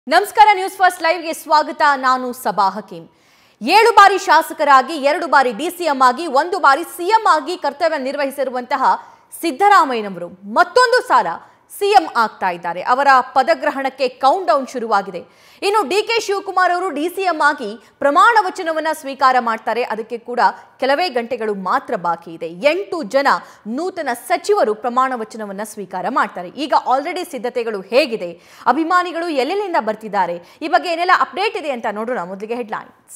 ನಮಸ್ಕಾರ news first ಲೈವ್ಗೆ ಸ್ವಾಗತ ನಾನು ಸಬಾ ಹಕೀಂ ಏಳು ಬಾರಿ ಶಾಸಕರಾಗಿ ಎರಡು ಬಾರಿ ಡಿಸಿಎಂ ಆಗಿ ಒಂದು ಬಾರಿ ಸಿಎಂ ಆಗಿ ಕರ್ತವ್ಯ ನಿರ್ವಹಿಸಿರುವಂತಹ ಸಿದ್ದರಾಮಯ್ಯನವರು ಮತ್ತೊಂದು ಸಾಲ ಸಿಎಂ ಆಗ್ತಾ ಇದ್ದಾರೆ ಅವರ ಪದಗ್ರಹಣಕ್ಕೆ ಕೌಂಟ್ ಡೌನ್ ಶುರುವಾಗಿದೆ ಇನ್ನು ಡಿ ಕೆ ಶಿವಕುಮಾರ್ ಅವರು ಡಿಸಿಎಂ ಆಗಿ ಪ್ರಮಾಣ ವಚನವನ್ನ ಸ್ವೀಕಾರ ಮಾಡ್ತಾರೆ ಅದಕ್ಕೆ ಕೂಡ ಕೆಲವೇ ಗಂಟೆಗಳು ಮಾತ್ರ ಬಾಕಿ ಇದೆ ಎಂಟು ಜನ ನೂತನ ಸಚಿವರು ಪ್ರಮಾಣ ವಚನವನ್ನ ಸ್ವೀಕಾರ ಮಾಡ್ತಾರೆ ಈಗ ಆಲ್ರೆಡಿ ಸಿದ್ಧತೆಗಳು ಹೇಗಿದೆ ಅಭಿಮಾನಿಗಳು ಎಲ್ಲೆಲ್ಲಿಂದ ಬರ್ತಿದ್ದಾರೆ ಈ ಬಗ್ಗೆ ಏನೆಲ್ಲ ಅಪ್ಡೇಟ್ ಇದೆ ಅಂತ ನೋಡೋಣ ಮೊದಲಿಗೆ ಹೆಡ್ಲೈನ್ಸ್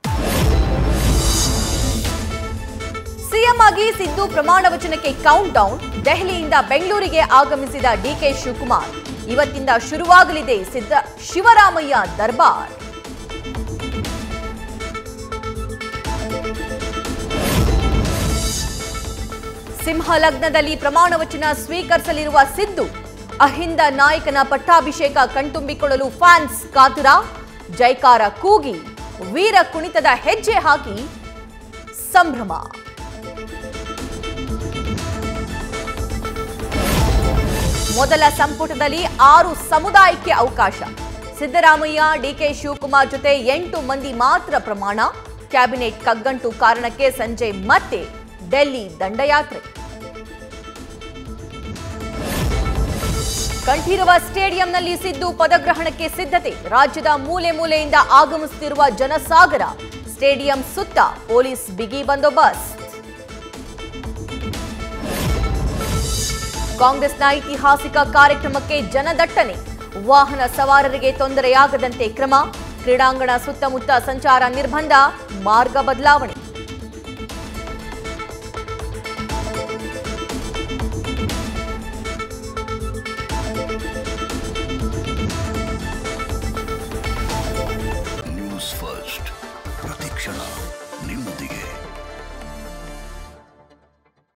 ಸಿಎಂ ಆಗಿ ಸಿದ್ದು ಪ್ರಮಾಣ ವಚನಕ್ಕೆ ಕೌಂಟ್ ಡೌನ್ ದೆಹಲಿಯಿಂದ ಬೆಂಗಳೂರಿಗೆ ಆಗಮಿಸಿದ ಡಿಕೆ ಶಿವಕುಮಾರ್ ಇವತ್ತಿಂದ ಶುರುವಾಗಲಿದೆ ಸಿದ್ದ ಶಿವರಾಮಯ್ಯ ದರ್ಬಾರ್ ಸಿಂಹ ಲಗ್ನದಲ್ಲಿ ಪ್ರಮಾಣ ವಚನ ಸ್ವೀಕರಿಸಲಿರುವ ಸಿದ್ದು ಅಹಿಂದ ನಾಯಕನ ಪಟ್ಟಾಭಿಷೇಕ ಕಣ್ತುಂಬಿಕೊಳ್ಳಲು ಫ್ಯಾನ್ಸ್ ಕಾತುರ ಜೈಕಾರ ಕೂಗಿ ವೀರ ಕುಣಿತದ ಹೆಜ್ಜೆ ಹಾಕಿ ಸಂಭ್ರಮ ಮೊದಲ ಸಂಪುಟದಲ್ಲಿ ಆರು ಸಮುದಾಯಕ್ಕೆ ಅವಕಾಶ ಸಿದ್ದರಾಮಯ್ಯ ಡಿಕೆ ಶಿವಕುಮಾರ್ ಜೊತೆ ಎಂಟು ಮಂದಿ ಮಾತ್ರ ಪ್ರಮಾಣ ಕ್ಯಾಬಿನೆಟ್ ಕಗ್ಗಂಟು ಕಾರಣಕ್ಕೆ ಸಂಜೆ ಮತ್ತೆ ಡೆಲ್ಲಿ ದಂಡಯಾತ್ರೆ ಕಂಠೀರವ ಸ್ಟೇಡಿಯಂನಲ್ಲಿ ಸಿದ್ದು ಪದಗ್ರಹಣಕ್ಕೆ ಸಿದ್ಧತೆ ರಾಜ್ಯದ ಮೂಲೆ ಮೂಲೆಯಿಂದ ಆಗಮಿಸುತ್ತಿರುವ ಜನಸಾಗರ ಸ್ಟೇಡಿಯಂ ಸುತ್ತ ಪೊಲೀಸ್ ಬಿಗಿ ಬಂದೋಬಸ್ತ್ ಕಾಂಗ್ರೆಸ್ನ ಐತಿಹಾಸಿಕ ಕಾರ್ಯಕ್ರಮಕ್ಕೆ ಜನದಟ್ಟಣೆ ವಾಹನ ಸವಾರರಿಗೆ ತೊಂದರೆಯಾಗದಂತೆ ಕ್ರಮ ಕ್ರೀಡಾಂಗಣ ಸುತ್ತಮುತ್ತ ಸಂಚಾರ ನಿರ್ಬಂಧ ಮಾರ್ಗ ಬದಲಾವಣೆ ನ್ಯೂಸ್ ಫಸ್ಟ್ ಪ್ರತಿಕ್ಷಣ ನಿಮ್ಮೊಂದಿಗೆ